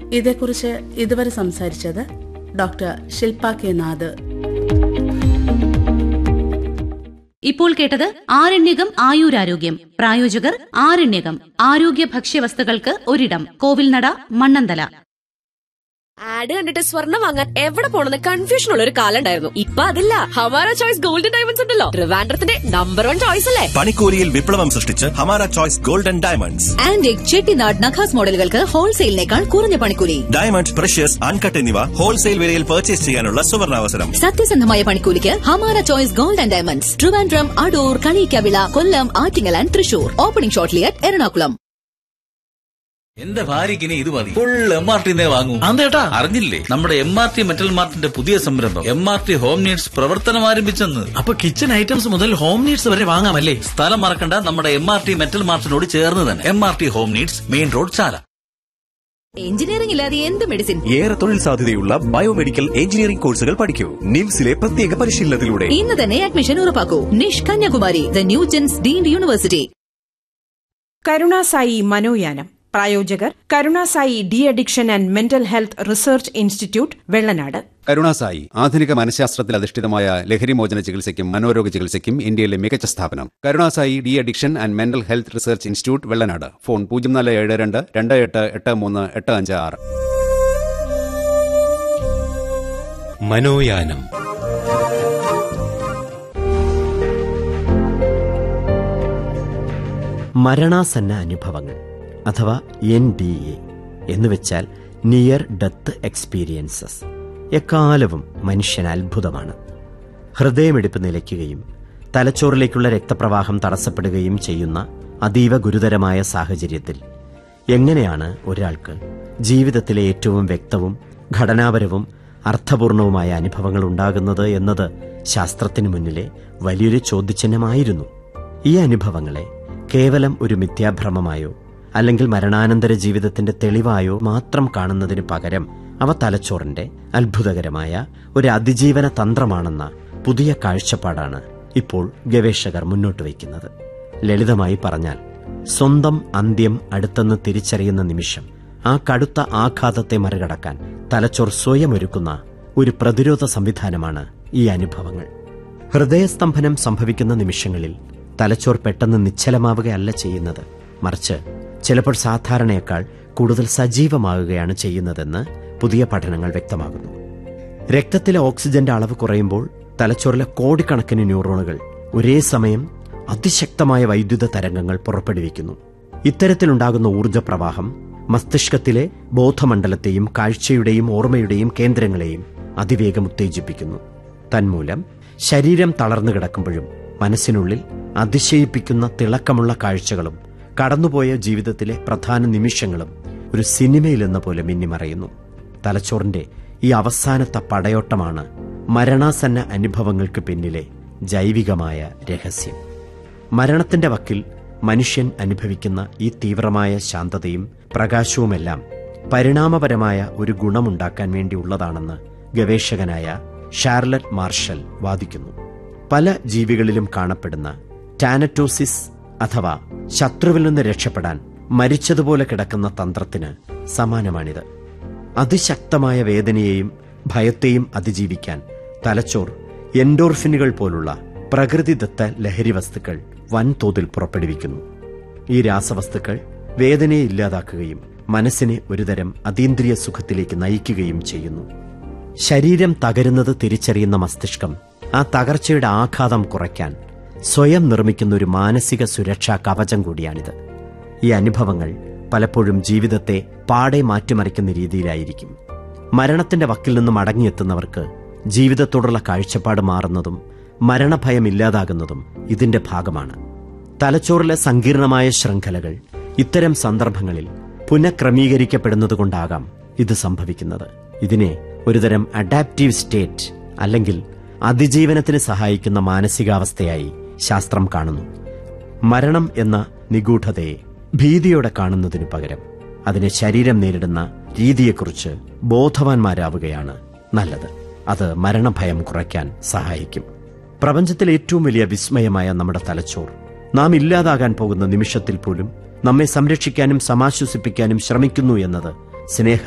ഇതേക്കുറിച്ച് ഇതുവരെ സംസാരിച്ചത് ഡോക്ടർ ശില്പ കെ നാഥ് ഇപ്പോൾ കേട്ടത് ആരണ്യകം ആയുരാരോഗ്യം പ്രായോജകർ ആരണ്യകം ആരോഗ്യ ഭക്ഷ്യവസ്തുക്കൾക്ക് ഒരിടം കോവിൽനട മണ്ണന്തല ആഡ് കണ്ടിട്ട് സ്വർണ്ണം വാങ്ങാൻ എവിടെ പോണെന്ന് കൺഫ്യൂഷൻ ഉള്ള ഒരു കാലം ഉണ്ടായിരുന്നു ഇപ്പൊ അതില്ല ഹമാര ചോയ്സ് ഗോൾഡൻ ഡയമണ്ട്സ് ഉണ്ടല്ലോ ട്രിവാൻഡ്രത്തിന്റെ നമ്പർ വൺ ചോയ്സ് അല്ലേ പണിക്കൂലിയിൽ വിപ്ലവം സൃഷ്ടിച്ച് Hamara choice golden diamonds antique Chettinad Nakas മോഡലുകൾക്ക് ഹോൾസെയിലിനേക്കാൾ കുറഞ്ഞ പണിക്കൂലി ഡയമണ്ട് പ്രഷ്യസ് അൺകട്ട് എന്നിവ ഹോൾസെയിൽ വിലയിൽ പർച്ചേസ് ചെയ്യാനുള്ള സുവർണാവസരം സത്യസന്ധമായ പണിക്കൂലിക്ക് Hamara choice gold and diamonds Trivandrum Adoor Kaliyikkavila Kollam Attingal and Thrissur opening shortly at Ernakulam എന്റെ ഭാര്യയ്ക്ക് ഇനി ഇത് മതി ഫുൾ എം ആർ ടി വാങ്ങൂ അതേട്ടാ അറിഞ്ഞില്ലേ നമ്മുടെ എം ആർ ടി മെറ്റൽ മാർട്ടിന്റെ പുതിയ സംരംഭം M R T home needs പ്രവർത്തനം ആരംഭിച്ചെന്ന് അപ്പൊ കിച്ചൺ ഐറ്റംസ് മുതൽ ഹോം നീഡ്സ് വരെ വാങ്ങാമല്ലേ സ്ഥലം മറക്കണ്ട നമ്മുടെ എം ആർ ടി മെറ്റൽ മാർട്ടിനോട് ചേർന്ന് തന്നെ M R T home needs main road Chala engineering ഇല്ലാതെ എന്ത് മെഡിസിൻ ഏറെ തൊഴിൽ സാധ്യതയുള്ള ബയോമെഡിക്കൽ എഞ്ചിനീയറിംഗ് കോഴ്സുകൾ പഠിക്കൂ നിംസിലെ പ്രത്യേക പരിശീലനത്തിലൂടെ ഇന്ന് തന്നെ അഡ്മിഷൻ ഉറപ്പാക്കൂ NICHE Kanyakumari the new gens deemed university Karunasai Manoyanam പ്രായോജകർ Karunasai de addiction and mental health research institute Vellanad Karunasai ആധുനിക മനഃശാസ്ത്രത്തിൽ അധിഷ്ഠിതമായ ലഹരിമോചന ചികിത്സയ്ക്കും മനോരോഗ ചികിത്സയ്ക്കും ഇന്ത്യയിലെ മികച്ച സ്ഥാപനം Karunasai de addiction and mental health research institute Vellanad phone പൂജ്യം നാല് ഏഴ് രണ്ട് രണ്ട് എട്ട് എട്ട് മൂന്ന് എട്ട് അഞ്ച് ആറ് മനോയാനം മരണാസന്ന അനുഭവങ്ങൾ അഥവാ എൻ ഡി എ എന്നുവെച്ചാൽ നിയർ ഡെത്ത് എക്സ്പീരിയൻസസ് എക്കാലവും മനുഷ്യൻ അത്ഭുതമാണ് ഹൃദയമിടിപ്പ് നിലയ്ക്കുകയും തലച്ചോറിലേക്കുള്ള രക്തപ്രവാഹം തടസ്സപ്പെടുകയും ചെയ്യുന്ന അതീവ ഗുരുതരമായ സാഹചര്യത്തിൽ എങ്ങനെയാണ് ഒരാൾക്ക് ജീവിതത്തിലെ ഏറ്റവും വ്യക്തവും ഘടനാപരവും അർത്ഥപൂർണവുമായ അനുഭവങ്ങൾ ഉണ്ടാകുന്നത് എന്നത് ശാസ്ത്രത്തിനു മുന്നിലെ വലിയൊരു ചോദ്യചിഹ്നമായിരുന്നു ഈ അനുഭവങ്ങളെ കേവലം ഒരു മിഥ്യാഭ്രമമായോ അല്ലെങ്കിൽ മരണാനന്തര ജീവിതത്തിന്റെ തെളിവായോ മാത്രം കാണുന്നതിന് പകരം അവ തലച്ചോറിന്റെ അത്ഭുതകരമായ ഒരു അതിജീവന തന്ത്രമാണെന്ന പുതിയ കാഴ്ചപ്പാടാണ് ഇപ്പോൾ ഗവേഷകർ മുന്നോട്ട് വയ്ക്കുന്നത് ലളിതമായി പറഞ്ഞാൽ സ്വന്തം അന്ത്യം അടുത്തെന്ന് തിരിച്ചറിയുന്ന നിമിഷം ആ കടുത്ത ആഘാതത്തെ മറികടക്കാൻ തലച്ചോർ സ്വയം ഒരുക്കുന്ന ഒരു പ്രതിരോധ സംവിധാനമാണ് ഈ അനുഭവങ്ങൾ ഹൃദയസ്തംഭനം സംഭവിക്കുന്ന നിമിഷങ്ങളിൽ തലച്ചോർ പെട്ടെന്ന് നിശ്ചലമാവുകയല്ല ചെയ്യുന്നത് മറിച്ച് ചിലപ്പോൾ സാധാരണയേക്കാൾ കൂടുതൽ സജീവമാകുകയാണ് ചെയ്യുന്നതെന്ന് പുതിയ പഠനങ്ങൾ വ്യക്തമാകുന്നു രക്തത്തിലെ ഓക്സിജന്റെ അളവ് കുറയുമ്പോൾ തലച്ചോറിലെ കോടിക്കണക്കിന് ന്യൂറോണുകൾ ഒരേ സമയം അതിശക്തമായ വൈദ്യുത തരംഗങ്ങൾ പുറപ്പെടുവിക്കുന്നു ഇത്തരത്തിലുണ്ടാകുന്ന ഊർജ്ജപ്രവാഹം മസ്തിഷ്കത്തിലെ ബോധമണ്ഡലത്തെയും കാഴ്ചയുടെയും ഓർമ്മയുടെയും കേന്ദ്രങ്ങളെയും അതിവേഗം ഉത്തേജിപ്പിക്കുന്നു തന്മൂലം ശരീരം തളർന്നു കിടക്കുമ്പോഴും മനസ്സിനുള്ളിൽ അതിശയിപ്പിക്കുന്ന തിളക്കമുള്ള കാഴ്ചകളും കടന്നുപോയ ജീവിതത്തിലെ പ്രധാന നിമിഷങ്ങളും ഒരു സിനിമയിലെന്ന പോലെ മിന്നിമറയുന്നു തലച്ചോറിന്റെ ഈ അവസാനത്തെ പടയോട്ടമാണ് മരണാസന്ന അനുഭവങ്ങൾക്ക് പിന്നിലെ ജൈവികമായ രഹസ്യം മരണത്തിന്റെ വക്കിൽ മനുഷ്യൻ അനുഭവിക്കുന്ന ഈ തീവ്രമായ ശാന്തതയും പ്രകാശവുമെല്ലാം പരിണാമപരമായ ഒരു ഗുണമുണ്ടാക്കാൻ വേണ്ടിയുള്ളതാണെന്ന് ഗവേഷകനായ ഷാർലറ്റ് മാർഷൽ വാദിക്കുന്നു പല ജീവികളിലും കാണപ്പെടുന്ന ടാനറ്റോസിസ് അഥവാ ശത്രുവിൽ നിന്ന് രക്ഷപ്പെടാൻ മരിച്ചതുപോലെ കിടക്കുന്ന തന്ത്രത്തിന് സമാനമാണിത് അതിശക്തമായ വേദനയെയും ഭയത്തെയും അതിജീവിക്കാൻ തലച്ചോർ എൻഡോർഫിനുകൾ പോലുള്ള പ്രകൃതിദത്ത ലഹരി വസ്തുക്കൾ വൻതോതിൽ പുറപ്പെടുവിക്കുന്നു ഈ രാസവസ്തുക്കൾ വേദനയെ ഇല്ലാതാക്കുകയും മനസ്സിനെ ഒരുതരം അതീന്ദ്രിയ സുഖത്തിലേക്ക് നയിക്കുകയും ചെയ്യുന്നു ശരീരം തകരുന്നത് തിരിച്ചറിയുന്ന മസ്തിഷ്കം ആ തകർച്ചയുടെ ആഘാതം കുറയ്ക്കാൻ സ്വയം നിർമ്മിക്കുന്ന ഒരു മാനസിക സുരക്ഷാ കവചം കൂടിയാണിത് ഈ അനുഭവങ്ങൾ പലപ്പോഴും ജീവിതത്തെ പാടെ മാറ്റിമറിക്കുന്ന രീതിയിലായിരിക്കും മരണത്തിന്റെ വക്കിൽ നിന്ന് മടങ്ങിയെത്തുന്നവർക്ക് ജീവിതത്തോടുള്ള കാഴ്ചപ്പാട് മാറുന്നതും മരണഭയം ഇല്ലാതാകുന്നതും ഇതിന്റെ ഭാഗമാണ് തലച്ചോറിലെ സങ്കീർണമായ ശൃംഖലകൾ ഇത്തരം സന്ദർഭങ്ങളിൽ പുനഃക്രമീകരിക്കപ്പെടുന്നതുകൊണ്ടാകാം ഇത് സംഭവിക്കുന്നത് ഇതിനെ ഒരുതരം അഡാപ്റ്റീവ് സ്റ്റേറ്റ് അല്ലെങ്കിൽ അതിജീവനത്തിന് സഹായിക്കുന്ന മാനസികാവസ്ഥയായി ശാസ്ത്രം കാണുന്നു മരണം എന്ന നിഗൂഢതയെ ഭീതിയോടെ കാണുന്നതിനു പകരം അതിനെ ശരീരം നേരിടുന്ന രീതിയെക്കുറിച്ച് ബോധവാന്മാരാവുകയാണ് നല്ലത് അത് മരണഭയം കുറയ്ക്കാൻ സഹായിക്കും പ്രപഞ്ചത്തിലെ ഏറ്റവും വലിയ വിസ്മയമായ നമ്മുടെ തലച്ചോർ നാം ഇല്ലാതാകാൻ പോകുന്ന നിമിഷത്തിൽ പോലും നമ്മെ സംരക്ഷിക്കാനും സമാശ്വസിപ്പിക്കാനും ശ്രമിക്കുന്നു എന്നത് സ്നേഹ